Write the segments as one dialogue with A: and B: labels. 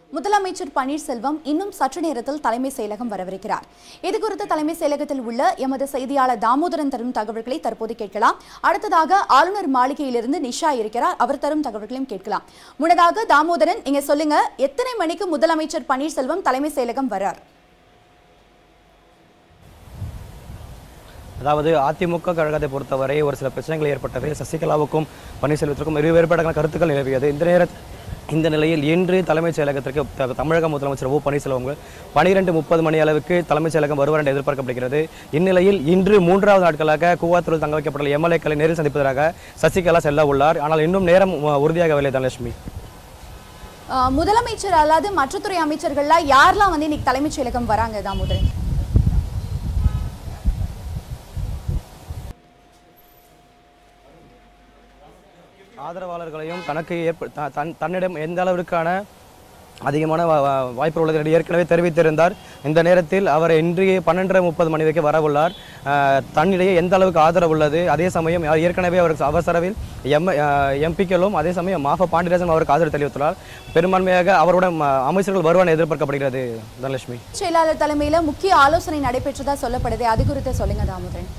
A: முதலமைச்சர் பன்னீர்செல்வம் இன்னும் சற்று நேரத்தில் தலைமை செயலகம் வரவிருக்கிறார் இது குறித்து தலைமை செயலகத்தில் உள்ள எமது செய்தியாளர் தாமோதரன் தரும் தகவல்களை தற்போது கேட்கலாம் அடுத்ததாக ஆளுநர் மாளிகையிலிருந்து நிஷா இருக்கிறார் அவர் தரும் தகவல்களையும் கேட்கலாம் முன்னதாக தாமோதரன் நீங்க சொல்லுங்க எத்தனை மணிக்கு முதலமைச்சர் பன்னீர்செல்வம் தலைமை செயலகம் வரார்
B: அதாவது அதிமுக கழகத்தை பொறுத்தவரை ஒரு சில பிரச்சனைகள் ஏற்பட்டது சசிகலாவுக்கும் பன்னீர்செல்வத்திற்கும் இரு வேறுபட்ட கருத்துக்கள் நிலவியது இந்த நேர இந்த நிலையில் இன்று தலைமைச் செயலகத்திற்கு த- தமிழக முதலமைச்சர் ஓ பன்னீர்செல்வம் அவர்கள் பனிரெண்டு முப்பது மணி அளவுக்கு தலைமைச் செயலகம் வருவார் என்று எதிர்பார்க்கப்படுகிறது இந்நிலையில் இன்று மூன்றாவது நாட்களாக கூவாத்தூரில் தங்க வைக்கப்பட்டுள்ள எம்எல்ஏக்களை நேரில் சந்திப்பதற்காக சசிகலா செல்ல உள்ளார் ஆனால் இன்னும் நேரம் அஹ், உறுதியாகவில்லை தனலட்சுமி
A: அஹ், முதலமைச்சர் அல்லாது மற்ற துறை அமைச்சர்கள்லாம் யாரெல்லாம் வந்து இன்னைக்கு தலைமைச் செயலகம் வராங்க தாமோதரன்
B: ஆதரவாளர்களையும் தனக்கு ஏற்ப த- தன் தன்னிடம் எந்த அளவிற்கான அதிகமான வா- வா- வாய்ப்பு உள்ளது என்று ஏற்கனவே தெரிவித்திருந்தார் இந்த நேரத்தில் அவர் இன்றைய பன்னெண்டரை முப்பது மணி வரைக்கும் வரவுள்ளார் அஹ், தன்னிடையே எந்த அளவுக்கு ஆதரவு உள்ளது அதே சமயம் அவர் ஏற்கனவே அவருக்கு அவசரவில் எம் எம்பிக்களும் அதே சமயம் மாஃபா பாண்டியராஜன் அவருக்கு ஆதரவு தெரிவித்துள்ளார் பெரும்பான்மையாக அவருடன் அஹ், அமைச்சர்கள் வருவான் எதிர்பார்க்கப்படுகிறது தனலட்சுமி
A: செயலாளர் தலைமையில முக்கிய ஆலோசனை நடைபெற்றதா சொல்லப்படுது அது குறித்து சொல்லுங்க தாமோதரன்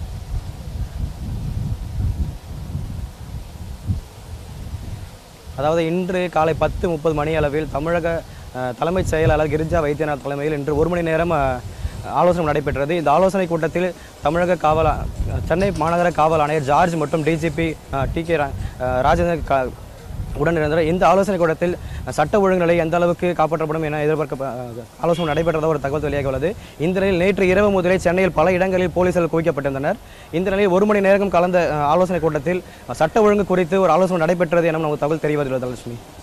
B: அதாவது இன்று காலை பத்து முப்பது மணி அளவில் தமிழக அஹ், தலைமைச் செயலாளர் கிரிஜா வைத்தியநாத் தலைமையில் இன்று ஒரு மணி நேரம் அஹ், ஆலோசனை நடைபெற்றது இந்த ஆலோசனை கூட்டத்தில் தமிழக காவல் ஆ- சென்னை மாநகர காவல் ஆணையர் ஜார்ஜ் மற்றும் டிஜிபி டி கே ராஜேந்திரன் கா- உடன் இருந்தனர் இந்த ஆலோசனை கூட்டத்தில் சட்ட ஒழுங்கு நிலை எந்த அளவுக்கு காப்பாற்றப்படும் என எதிர்பார்க்க அஹ், ஆலோசனை நடைபெற்றதாக ஒரு தகவல் வெளியாக உள்ளது இந்த நிலையில் நேற்று இரவு முதலே சென்னையில் பல இடங்களில் போலீசார் குவிக்கப்பட்டிருந்தனர் இந்த நிலையில் ஒரு மணி நேரம் கலந்த அஹ், ஆலோசனை கூட்டத்தில் சட்ட ஒழுங்கு குறித்து ஒரு ஆலோசனை நடைபெற்றது என நமக்கு தகவல் தெரிய வருகிறது லட்சுமி